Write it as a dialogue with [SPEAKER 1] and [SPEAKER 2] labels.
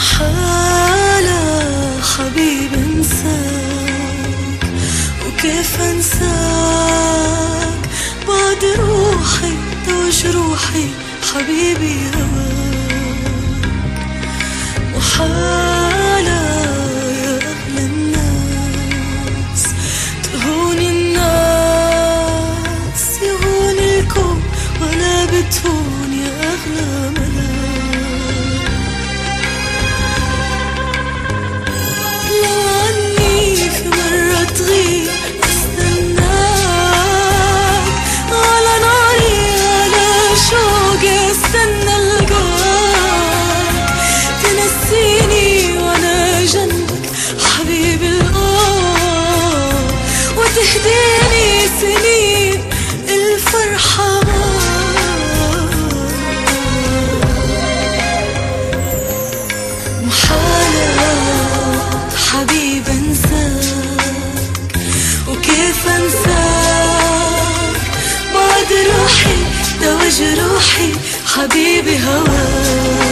[SPEAKER 1] محالة حبيبي انساك وكيف انساك بعد روحي وجروحي حبيبي هواك محالة يا أغلى الناس تهون الناس يهون الكون ولا بتهون يا أغلى ملاك لو عني في مرة تغيب استناك على ناري على شوقي استنى القاك تنسيني وانا جنبك حبيبي الآه وتهديني سنين الفرحة محالة حبيب انساك وكيف انساك بعد روحي دوج روحي حبيبي هواك